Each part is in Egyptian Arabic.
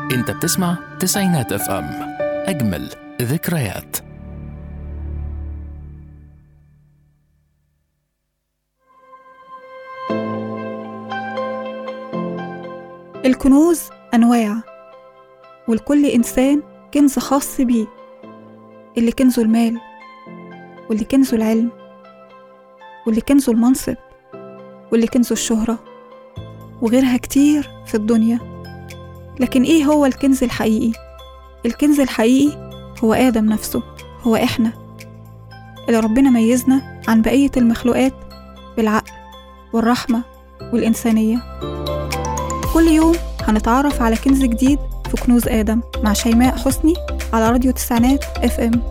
انت بتسمع تسعينات اف ام اجمل ذكريات الكنوز أنواع ولكل إنسان كنز خاص بيه اللي كنزه المال واللي كنزه العلم واللي كنزه المنصب واللي كنزه الشهرة وغيرها كتير في الدنيا لكن إيه هو الكنز الحقيقي؟ الكنز الحقيقي هو آدم نفسه هو إحنا اللي ربنا ميزنا عن بقية المخلوقات بالعقل والرحمة والإنسانية كل يوم هنتعرف على كنز جديد في كنوز آدم مع شيماء حسني على راديو تسعينات اف ام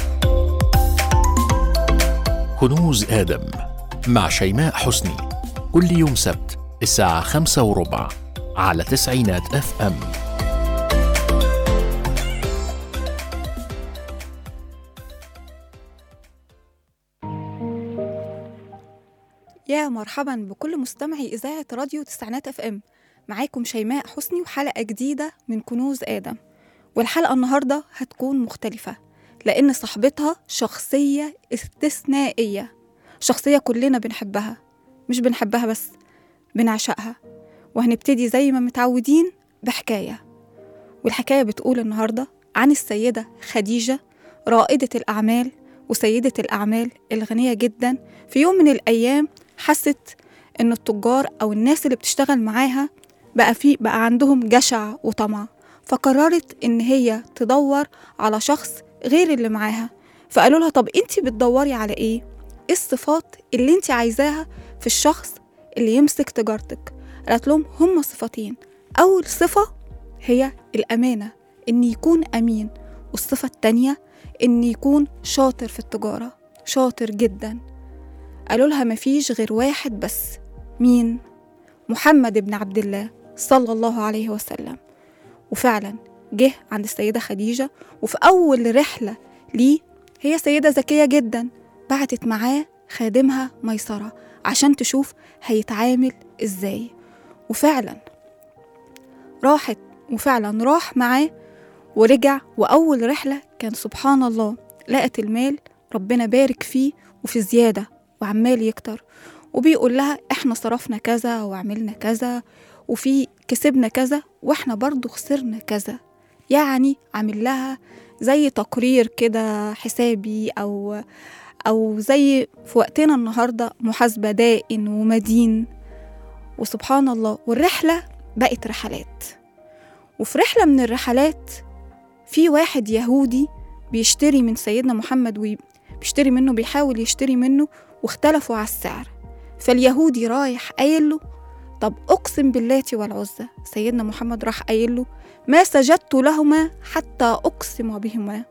كنوز آدم مع شيماء حسني كل يوم سبت الساعة خمسة وربع على تسعينات اف ام يا مرحبا بكل مستمعي إذاعة راديو تسعينات اف ام معاكم شيماء حسني وحلقة جديدة من كنوز آدم والحلقة النهاردة هتكون مختلفة لأن صاحبتها شخصية استثنائية شخصية كلنا بنحبها مش بنحبها بس بنعشقها وهنبتدي زي ما متعودين بحكاية والحكاية بتقول النهاردة عن السيدة خديجة رائدة الأعمال وسيدة الأعمال الغنية جدا في يوم من الأيام حست إن التجار أو الناس اللي بتشتغل معاها بقى في بقى عندهم جشع وطمع فقررت إن هي تدور على شخص غير اللي معاها فقالوا لها طب انتي بتدوري على ايه؟ ايه الصفات اللي انتي عايزاها في الشخص اللي يمسك تجارتك؟ قالت لهم هما صفتين أول صفة هي الأمانة إن يكون أمين والصفة التانية إن يكون شاطر في التجارة شاطر جدا قالوا لها مفيش غير واحد بس مين؟ محمد بن عبد الله صلى الله عليه وسلم وفعلا جه عند السيدة خديجة وفي أول رحلة ليه هي سيدة ذكية جدا بعتت معاه خادمها ميسرة عشان تشوف هيتعامل ازاي وفعلا راحت وفعلا راح معاه ورجع وأول رحلة كان سبحان الله لقت المال ربنا بارك فيه وفي زيادة وعمال يكتر وبيقول لها احنا صرفنا كذا وعملنا كذا وفي كسبنا كذا واحنا برضو خسرنا كذا يعني عامل لها زي تقرير كده حسابي او او زي في وقتنا النهارده محاسبه دائن ومدين وسبحان الله والرحله بقت رحلات وفي رحله من الرحلات في واحد يهودي بيشتري من سيدنا محمد وبيشتري منه بيحاول يشتري منه واختلفوا على السعر فاليهودي رايح قايل له طب أقسم باللات والعزى سيدنا محمد راح قايل له ما سجدت لهما حتى أقسم بهما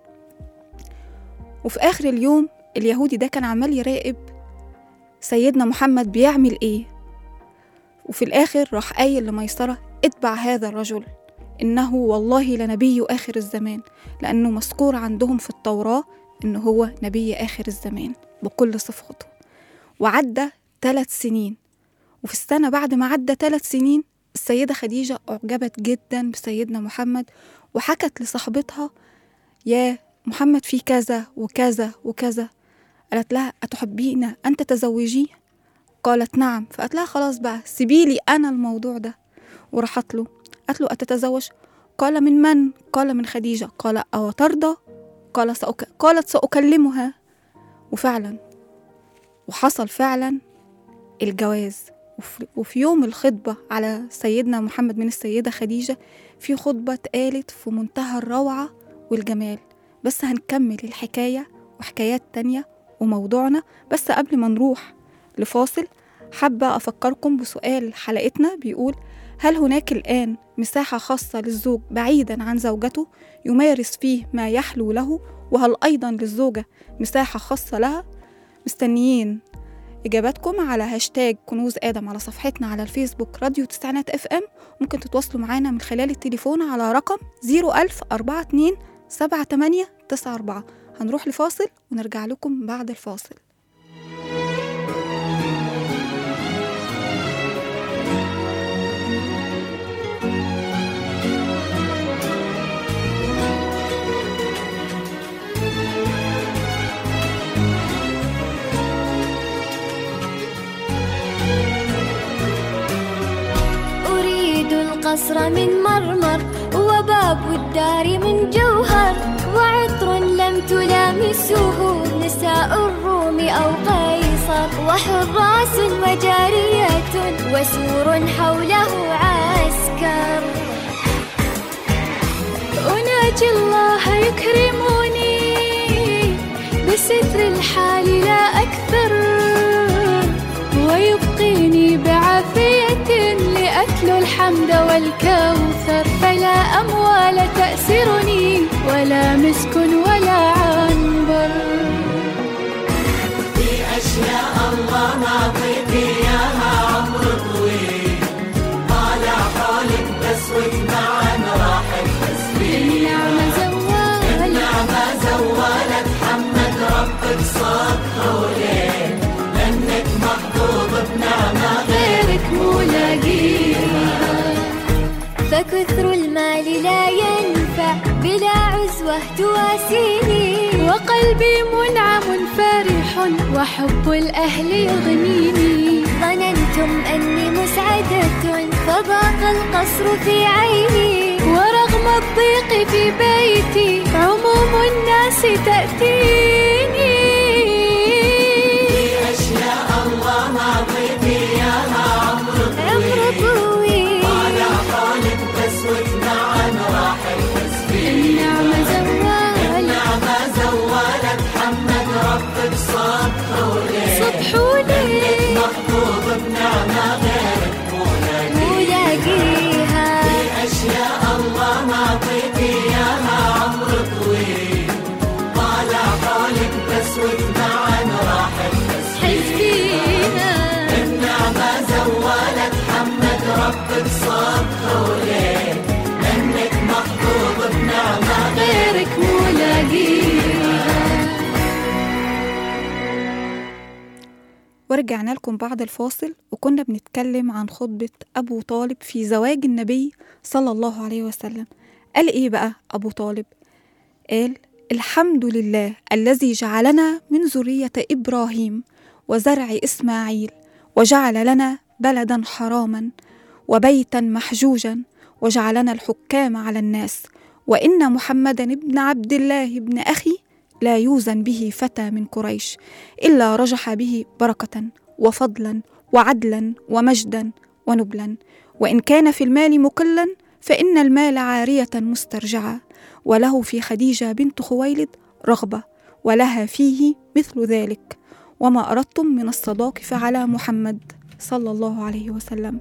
وفي آخر اليوم اليهودي ده كان عمال يراقب سيدنا محمد بيعمل إيه وفي الآخر راح قايل لميسرة اتبع هذا الرجل إنه والله لنبي آخر الزمان لأنه مذكور عندهم في التوراة إنه هو نبي آخر الزمان بكل صفاته وعدى ثلاث سنين وفي السنة بعد ما عدى ثلاث سنين السيدة خديجة أعجبت جدا بسيدنا محمد وحكت لصاحبتها يا محمد في كذا وكذا وكذا قالت لها أتحبين أن تتزوجيه؟ قالت نعم فقالت لها خلاص بقى سيبيلي أنا الموضوع ده وراحت له قالت له أتتزوج؟ قال من من؟ قال من خديجة قال أو ترضى؟ قال سأك... قالت سأكلمها وفعلا وحصل فعلا الجواز وفي, وفي يوم الخطبة على سيدنا محمد من السيدة خديجة في خطبة اتقالت في منتهى الروعة والجمال بس هنكمل الحكاية وحكايات تانية وموضوعنا بس قبل ما نروح لفاصل حابة أفكركم بسؤال حلقتنا بيقول هل هناك الآن مساحة خاصة للزوج بعيدا عن زوجته يمارس فيه ما يحلو له وهل أيضا للزوجة مساحة خاصة لها مستنيين إجاباتكم على هاشتاج كنوز آدم على صفحتنا على الفيسبوك راديو تسعينات اف ام ممكن تتواصلوا معانا من خلال التليفون على رقم 01042 7894 هنروح لفاصل ونرجع لكم بعد الفاصل القصر من مرمر وباب الدار من جوهر وعطر لم تلامسه نساء الروم أو قيصر وحراس وجارية وسور حوله عسكر أناجي الله يكرمني بستر الحال لا أكثر ويبقيني بعافية لأتلو الحمد والكوثر فلا أموال تأسرني ولا مسك ولا عنبر النعمة زوال النعمة زوالت حمد ربك صبح وليل لأنك محظوظ بنعمة غيرك مو لاقيها فكثر المال لا ينفع بلا عزوة تواسيني وقلبي منعم فرح وحب الأهل يغنيني ظننتم أني مسعدة فضاق القصر في عيني ورغم الضيق في بيتي عموم الناس تأتيني أشياء الله معطيتي إياها عمر طويل النعمة زوال النعمة زوالت حمد ربك صبح وليل صبح وليل محظوظ بنعمة غيرك مو لاقيها في أشياء الله معطيك إياها عمر طويل طالع حولك بس واتمعن راحت حس فيها النعمة زوالت حمد ربك صبح وليل لأنك محظوظ بنعمة غيرك مو لاقيها ورجعنا لكم بعد الفاصل وكنا بنتكلم عن خطبة أبو طالب في زواج النبي صلى الله عليه وسلم قال إيه بقى أبو طالب؟ قال الحمد لله الذي جعلنا من ذرية إبراهيم وزرع إسماعيل وجعل لنا بلدا حراما وبيتا محجوجا وجعلنا الحكام على الناس وإن محمدا ابن عبد الله ابن أخي لا يوزن به فتى من قريش إلا رجح به بركة وفضلا وعدلا ومجدا ونبلا وإن كان في المال مقلا فإن المال عارية مسترجعة وله في خديجة بنت خويلد رغبة ولها فيه مثل ذلك وما أردتم من الصداق فعلى محمد صلى الله عليه وسلم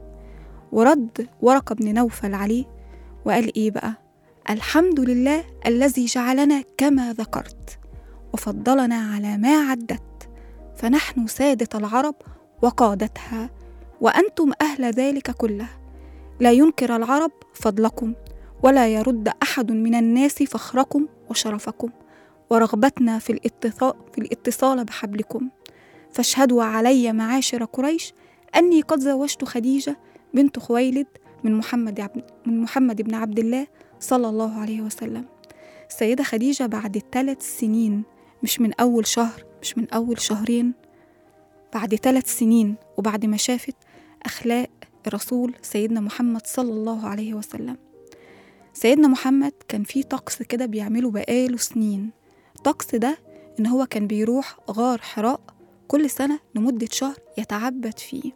ورد ورقة بن نوفل عليه وقال إيه بقى الحمد لله الذي جعلنا كما ذكرت وفضلنا على ما عدت فنحن سادة العرب وقادتها وأنتم أهل ذلك كله لا ينكر العرب فضلكم ولا يرد أحد من الناس فخركم وشرفكم ورغبتنا في الاتصال, في الاتصال بحبلكم فاشهدوا علي معاشر قريش أني قد زوجت خديجة بنت خويلد من محمد عبد من محمد بن عبد الله صلى الله عليه وسلم السيدة خديجة بعد ثلاث سنين مش من أول شهر مش من أول شهرين بعد ثلاث سنين وبعد ما شافت أخلاق الرسول سيدنا محمد صلى الله عليه وسلم سيدنا محمد كان في طقس كده بيعمله بقاله سنين الطقس ده إن هو كان بيروح غار حراء كل سنة لمدة شهر يتعبد فيه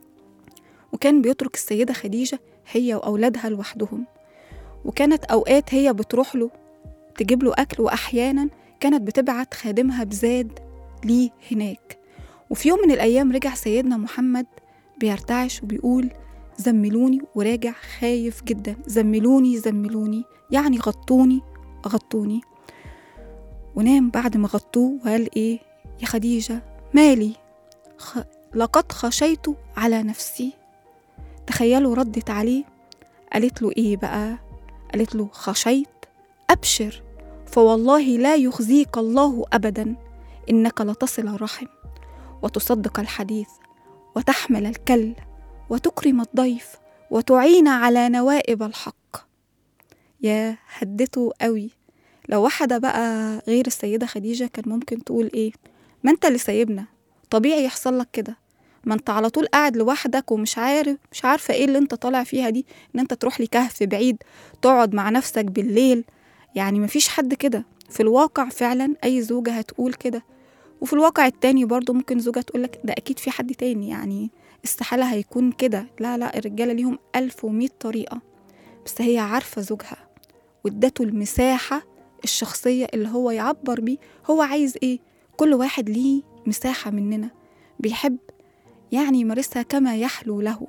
وكان بيترك السيدة خديجة هي وأولادها لوحدهم وكانت أوقات هي بتروح له تجيب له أكل وأحيانا كانت بتبعت خادمها بزاد ليه هناك وفي يوم من الأيام رجع سيدنا محمد بيرتعش وبيقول زملوني وراجع خايف جدا زملوني زملوني يعني غطوني غطوني ونام بعد ما غطوه وقال ايه يا خديجة مالي خ... لقد خشيت على نفسي تخيلوا ردت عليه قالت له ايه بقى قالت له خشيت أبشر فوالله لا يخزيك الله أبدا إنك لتصل الرحم وتصدق الحديث وتحمل الكل وتكرم الضيف وتعين على نوائب الحق يا هدته قوي لو واحدة بقى غير السيدة خديجة كان ممكن تقول إيه ما أنت اللي سايبنا طبيعي يحصل لك كده ما انت على طول قاعد لوحدك ومش عارف مش عارفة ايه اللي انت طالع فيها دي ان انت تروح لي كهف بعيد تقعد مع نفسك بالليل يعني مفيش حد كده في الواقع فعلا اي زوجة هتقول كده وفي الواقع التاني برضو ممكن زوجة تقولك ده اكيد في حد تاني يعني استحالة هيكون كده لا لا الرجالة ليهم ألف ومية طريقة بس هي عارفة زوجها وادته المساحة الشخصية اللي هو يعبر بيه هو عايز ايه كل واحد ليه مساحة مننا بيحب يعني يمارسها كما يحلو له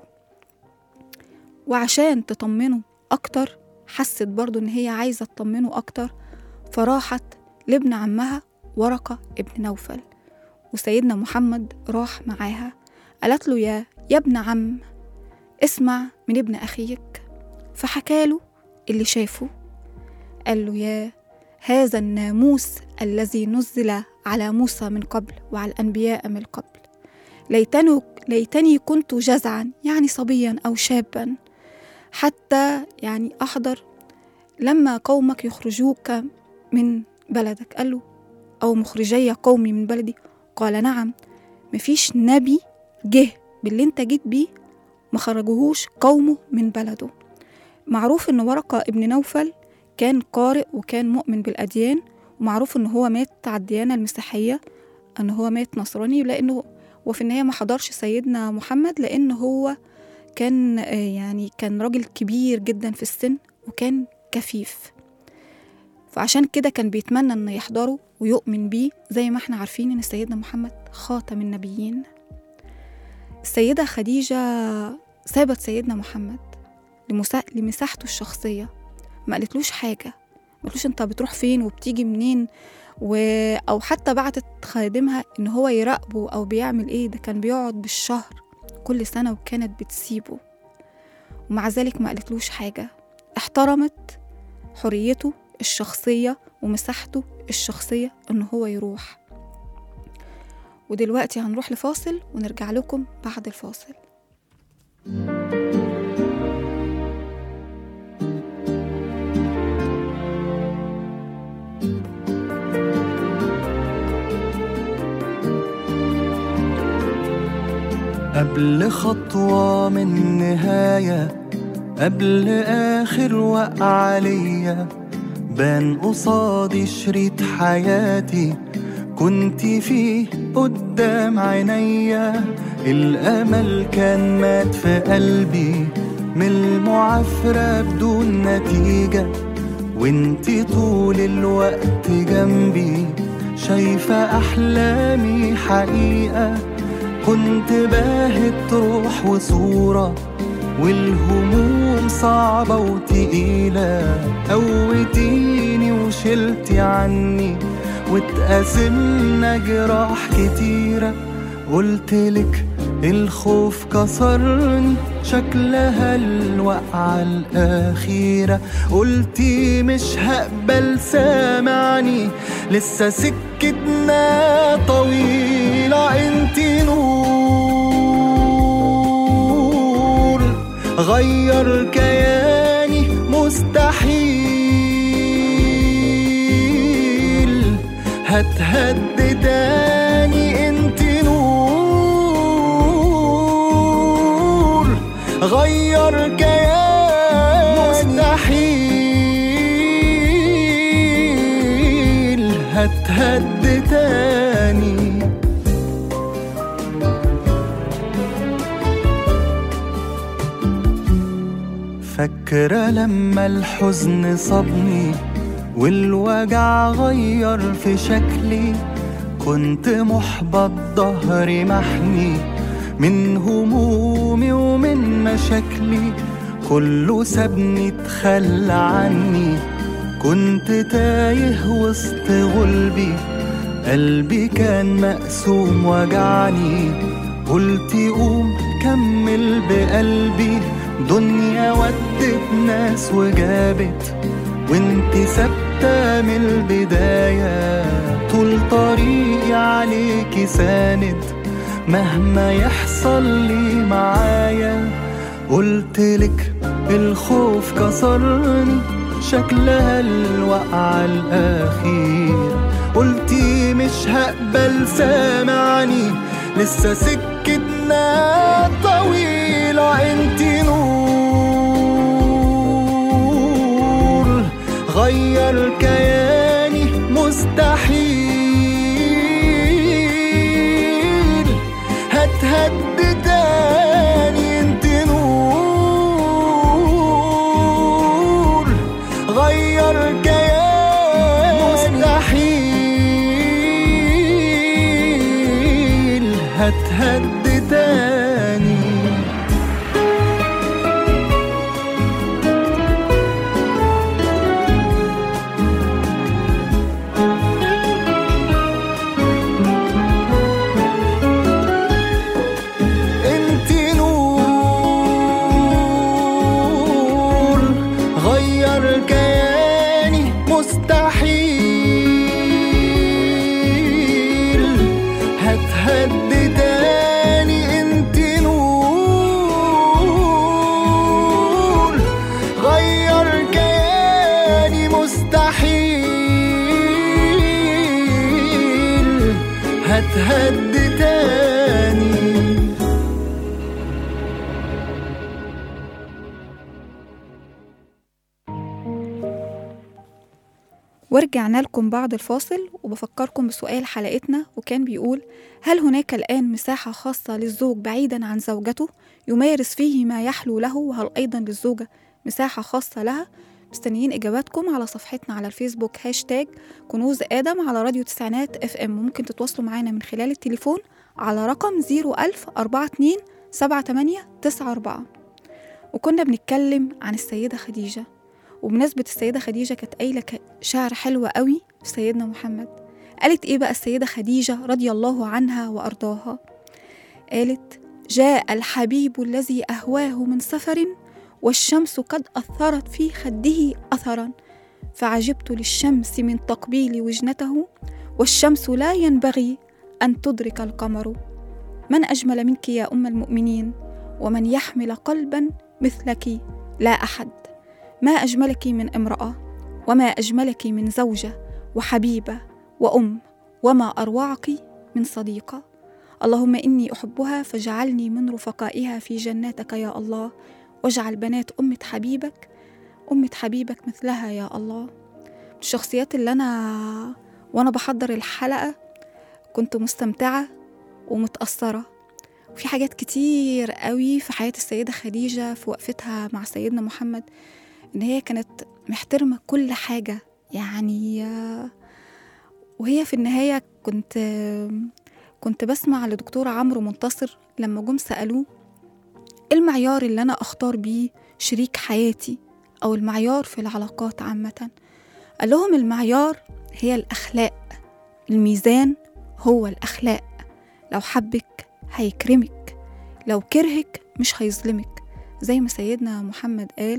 وعشان تطمنه أكتر حست برضو إن هي عايزة تطمنه أكتر فراحت لابن عمها ورقة ابن نوفل وسيدنا محمد راح معاها قالت له يا يا ابن عم اسمع من ابن أخيك فحكاله اللي شافه قال له يا هذا الناموس الذي نزل على موسى من قبل وعلى الأنبياء من قبل ليتني, ليتني كنت جزعا يعني صبيا أو شابا حتى يعني أحضر لما قومك يخرجوك من بلدك قال له أو مخرجي قومي من بلدي قال نعم مفيش نبي جه باللي انت جيت بيه ما خرجوهوش قومه من بلده معروف ان ورقة ابن نوفل كان قارئ وكان مؤمن بالأديان ومعروف ان هو مات على الديانة المسيحية ان هو مات نصراني لانه وفي النهاية ما حضرش سيدنا محمد لان هو كان آه، يعني كان راجل كبير جدا في السن وكان كفيف فعشان كده كان بيتمنى انه يحضره ويؤمن بيه زي ما احنا عارفين ان سيدنا محمد خاتم النبيين السيدة خديجة سابت سيدنا محمد لمسا... لمساحته الشخصية ما قالتلوش حاجة ما قالتلوش انت بتروح فين وبتيجي منين و... أو حتى بعتت خادمها إن هو يراقبه أو بيعمل إيه ده كان بيقعد بالشهر كل سنة وكانت بتسيبه ومع ذلك ما قالتلوش حاجة احترمت حريته الشخصية ومساحته الشخصية إن هو يروح ودلوقتي هنروح لفاصل ونرجع لكم بعد الفاصل قبل خطوة من نهاية قبل آخر وقعة ليا بان قصادي شريط حياتي كنت فيه قدام عينيا الأمل كان مات في قلبي من المعافرة بدون نتيجة وانتي طول الوقت جنبي شايفة أحلامي حقيقة كنت باهت روح وصورة والهموم صعبة وتقيلة قوتيني وشلتي عني واتقاسمنا جراح كتيرة قلتلك الخوف كسرني شكلها الوقعة الأخيرة قلتي مش هقبل سامعني لسه سكتنا طويلة انتي نور غير كياني مستحيل هتهد تاني انت نور غير كياني مستحيل هتهد تاني فاكرة لما الحزن صابني والوجع غير في شكلي كنت محبط ظهري محني من همومي ومن مشاكلي كله سابني اتخلى عني كنت تايه وسط غلبي قلبي كان مقسوم وجعني قلت قوم كمل بقلبي دنيا ودت ناس وجابت وانت ثابتة من البداية طول طريقي عليكي ساند مهما يحصل لي معايا قلتلك الخوف كسرني شكلها الوقعة الأخير قلتي مش هقبل سامعني لسه سكتنا طويلة انت نور غير كياني مستحيل هتهد تاني انت نور غير كياني مستحيل هتهد تاني انت نور غير كياني مستحيل هتهد تاني انت نور غير كياني مستحيل هتهد تاني ورجعنا لكم بعد الفاصل وبفكركم بسؤال حلقتنا وكان بيقول هل هناك الآن مساحة خاصة للزوج بعيدا عن زوجته يمارس فيه ما يحلو له وهل أيضا للزوجة مساحة خاصة لها مستنيين إجاباتكم على صفحتنا على الفيسبوك هاشتاج كنوز آدم على راديو تسعينات اف ام ممكن تتواصلوا معانا من خلال التليفون على رقم 01042 7894 وكنا بنتكلم عن السيدة خديجة وبمناسبة السيدة خديجة كانت قايلة ك- شعر حلو قوي في سيدنا محمد قالت إيه بقى السيدة خديجة رضي الله عنها وأرضاها قالت جاء الحبيب الذي أهواه من سفر والشمس قد أثرت في خده أثرا فعجبت للشمس من تقبيل وجنته والشمس لا ينبغي أن تدرك القمر من أجمل منك يا أم المؤمنين ومن يحمل قلبا مثلك لا أحد ما أجملك من امرأة وما أجملك من زوجة وحبيبة وأم وما أروعك من صديقة اللهم إني أحبها فاجعلني من رفقائها في جناتك يا الله واجعل بنات أمة حبيبك أمة حبيبك مثلها يا الله من الشخصيات اللي أنا وأنا بحضر الحلقة كنت مستمتعة ومتأثرة وفي حاجات كتير قوي في حياة السيدة خديجة في وقفتها مع سيدنا محمد إن هي كانت محترمة كل حاجة يعني آه، وهي في النهاية كنت آه، كنت بسمع لدكتور عمرو منتصر لما جم سألوه إيه المعيار اللي أنا أختار بيه شريك حياتي أو المعيار في العلاقات عامة قال لهم المعيار هي الأخلاق الميزان هو الأخلاق لو حبك هيكرمك لو كرهك مش هيظلمك زي ما سيدنا محمد قال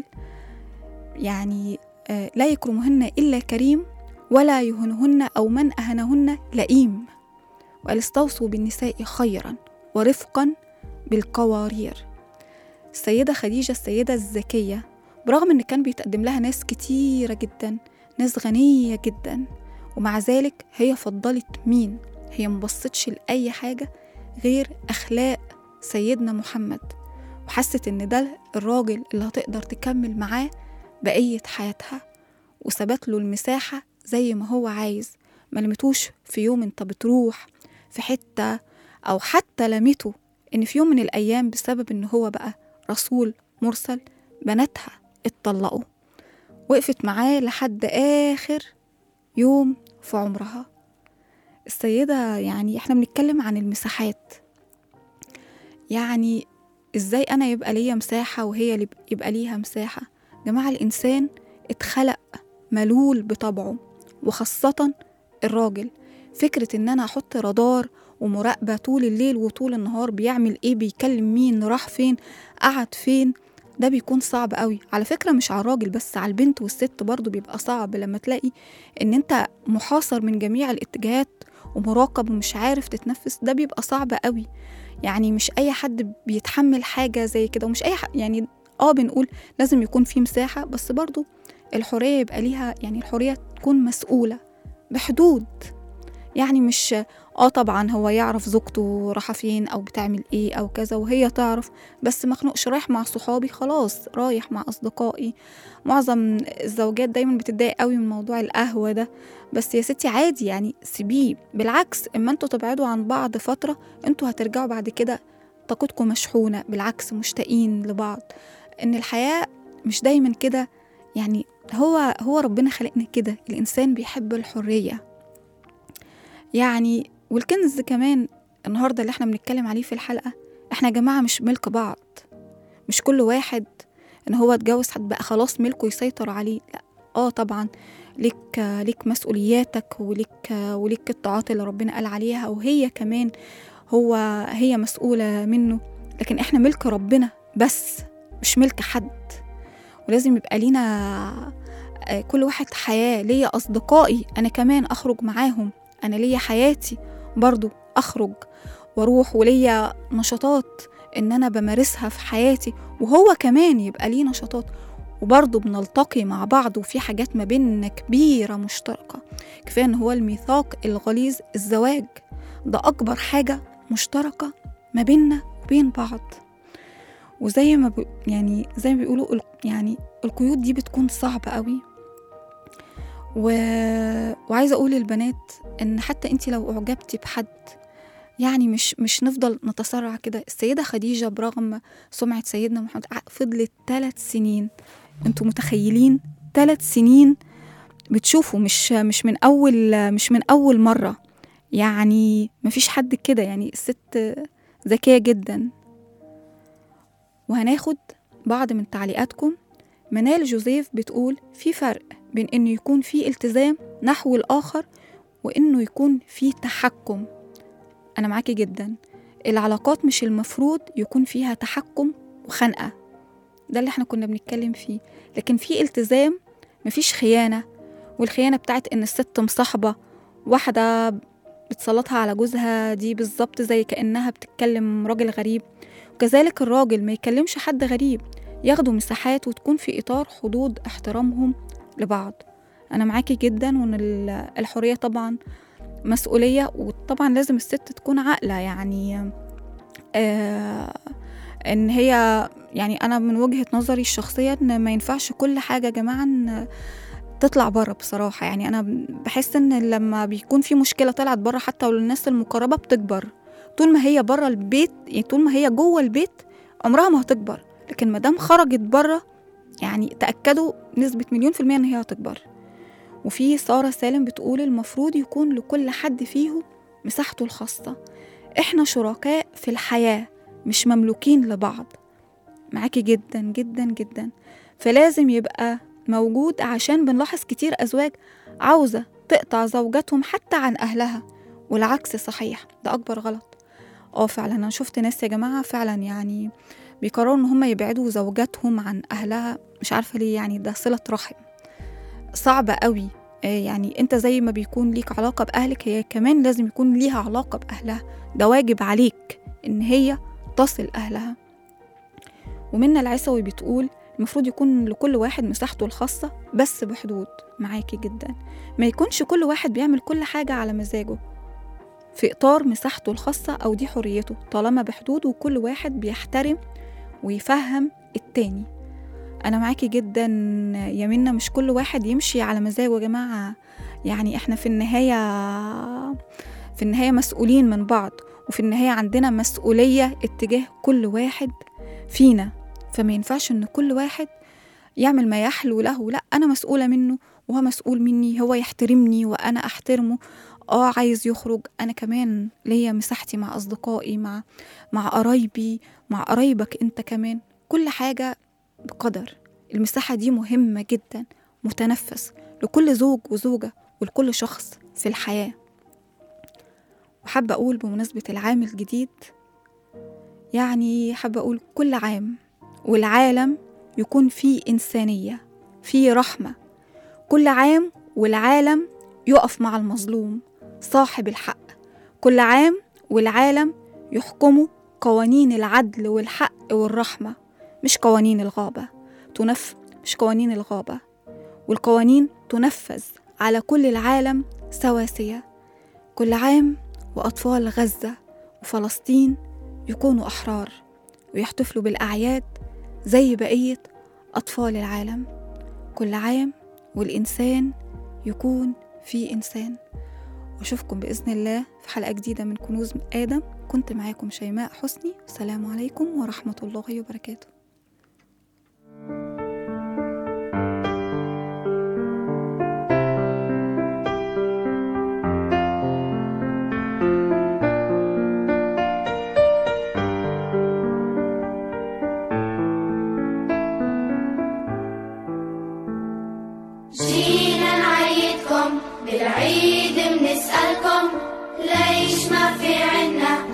يعني آه، لا يكرمهن إلا كريم ولا يهنهن أو من أهنهن لئيم وقال استوصوا بالنساء خيرا ورفقا بالقوارير السيدة خديجة السيدة الذكية برغم إن كان بيتقدم لها ناس كتيرة جدا ناس غنية جدا ومع ذلك هي فضلت مين هي مبصتش لأي حاجة غير أخلاق سيدنا محمد وحست إن ده الراجل اللي هتقدر تكمل معاه بقية حياتها وثبت له المساحة زي ما هو عايز ما لمتوش في يوم انت بتروح في حتة أو حتى لمته إن في يوم من الأيام بسبب إن هو بقى رسول مرسل بناتها اتطلقوا وقفت معاه لحد آخر يوم في عمرها السيدة يعني احنا بنتكلم عن المساحات يعني ازاي انا يبقى ليا مساحة وهي اللي يبقى ليها مساحة جماعة الإنسان اتخلق ملول بطبعه وخاصة الراجل فكرة إن أنا أحط رادار ومراقبة طول الليل وطول النهار بيعمل إيه بيكلم مين راح فين قعد فين ده بيكون صعب قوي على فكرة مش على الراجل بس على البنت والست برضو بيبقى صعب لما تلاقي إن أنت محاصر من جميع الاتجاهات ومراقب ومش عارف تتنفس ده بيبقى صعب قوي يعني مش أي حد بيتحمل حاجة زي كده ومش أي حد يعني اه بنقول لازم يكون في مساحة بس برضو الحرية يبقى ليها يعني الحرية تكون مسؤولة بحدود يعني مش اه طبعا هو يعرف زوجته رايحه فين او بتعمل ايه او كذا وهي تعرف بس مخنوقش رايح مع صحابي خلاص رايح مع اصدقائي معظم الزوجات دايما بتتضايق قوي من موضوع القهوه ده بس يا ستي عادي يعني سيبيه بالعكس اما انتوا تبعدوا عن بعض فتره انتوا هترجعوا بعد كده طاقتكم مشحونه بالعكس مشتاقين لبعض ان الحياه مش دايما كده يعني هو هو ربنا خلقنا كده الانسان بيحب الحريه يعني والكنز كمان النهارده اللي احنا بنتكلم عليه في الحلقه احنا يا جماعه مش ملك بعض مش كل واحد ان هو اتجوز حد بقى خلاص ملكه يسيطر عليه لا اه طبعا ليك ليك مسؤولياتك وليك وليك الطاعات اللي ربنا قال عليها وهي كمان هو هي مسؤوله منه لكن احنا ملك ربنا بس مش ملك حد ولازم يبقى لينا آه، كل واحد حياه ليا اصدقائي انا كمان اخرج معاهم انا ليا حياتي برضو اخرج واروح وليا نشاطات ان انا بمارسها في حياتي وهو كمان يبقى ليه نشاطات وبرضه بنلتقي مع بعض وفي حاجات ما بيننا كبيرة مشتركة كفاية ان هو الميثاق الغليظ الزواج ده اكبر حاجة مشتركة ما بيننا وبين بعض وزي ما ب... يعني زي ما بيقولوا ال- يعني القيود دي بتكون صعبة قوي و... وعايزة أقول للبنات إن حتى أنت لو أعجبتي بحد يعني مش مش نفضل نتسرع كده السيدة خديجة برغم سمعة سيدنا محمد ع- فضلت ثلاث سنين انتوا متخيلين ثلاث سنين بتشوفوا مش مش من أول مش من أول مرة يعني مفيش حد كده يعني الست ذكية جدا وهناخد بعض من تعليقاتكم منال جوزيف بتقول في فرق بين انه يكون في التزام نحو الاخر وانه يكون في تحكم انا معاكي جدا العلاقات مش المفروض يكون فيها تحكم وخنقه ده اللي احنا كنا بنتكلم فيه لكن في التزام مفيش خيانه والخيانه بتاعت ان الست مصاحبه واحده بتسلطها على جوزها دي بالظبط زي كانها بتتكلم راجل غريب وكذلك الراجل ما يكلمش حد غريب ياخدوا مساحات وتكون في إطار حدود احترامهم لبعض أنا معاكي جدا وإن ال- الحرية طبعا مسؤولية وطبعا لازم الست تكون عاقلة يعني آه إن هي يعني أنا من وجهة نظري الشخصية إن ما ينفعش كل حاجة يا جماعة إن تطلع بره بصراحة يعني أنا بحس إن لما بيكون في مشكلة طلعت بره حتى والناس المقربة بتكبر طول ما هي بره البيت يعني طول ما هي جوه البيت عمرها ما هتكبر لكن ما دام خرجت بره يعني تأكدوا نسبة مليون في المية إن هي هتكبر وفي سارة سالم بتقول المفروض يكون لكل حد فيهم مساحته الخاصة إحنا شركاء في الحياة مش مملوكين لبعض معاكي جدا جدا جدا فلازم يبقى موجود عشان بنلاحظ كتير أزواج عاوزة تقطع زوجاتهم حتى عن أهلها والعكس صحيح ده أكبر غلط اه فعلا أنا شفت ناس يا جماعة فعلا يعني بيقرروا ان هم يبعدوا زوجاتهم عن اهلها مش عارفه ليه يعني ده صله رحم صعبه قوي آه، يعني انت زي ما بيكون ليك علاقه باهلك هي كمان لازم يكون ليها علاقه باهلها ده واجب عليك ان هي تصل اهلها ومنى العسوي بتقول المفروض يكون لكل واحد مساحته الخاصة بس بحدود معاكي جدا ما يكونش كل واحد بيعمل كل حاجة على مزاجه في إطار مساحته الخاصة أو دي حريته طالما بحدود وكل واحد بيحترم ويفهم التاني انا معاكي جدا يا منى مش كل واحد يمشي على مزاجه يا جماعه يعني احنا في النهايه في النهايه مسؤولين من بعض وفي النهايه عندنا مسؤوليه اتجاه كل واحد فينا فما ينفعش ان كل واحد يعمل ما يحلو له لا انا مسؤوله منه وهو مسؤول مني هو يحترمني وانا احترمه اه عايز يخرج انا كمان ليا مساحتي مع اصدقائي مع مع قرايبي مع قرايبك انت كمان كل حاجة بقدر المساحة دي مهمة جدا متنفس لكل زوج وزوجة ولكل شخص في الحياة وحابة أقول بمناسبة العام الجديد يعني حابة أقول كل عام والعالم يكون فيه إنسانية فيه رحمة كل عام والعالم يقف مع المظلوم صاحب الحق كل عام والعالم يحكموا قوانين العدل والحق والرحمة مش قوانين الغابة تنف مش قوانين الغابة والقوانين تنفذ على كل العالم سواسية كل عام وأطفال غزة وفلسطين يكونوا أحرار ويحتفلوا بالأعياد زي بقية أطفال العالم كل عام والإنسان يكون في إنسان وأشوفكم بإذن الله في حلقة جديدة من كنوز آدم كنت معاكم شيماء حسني والسلام عليكم ورحمة الله وبركاته جينا نعيدكم بالعيد بنسألكم ليش ما في عنا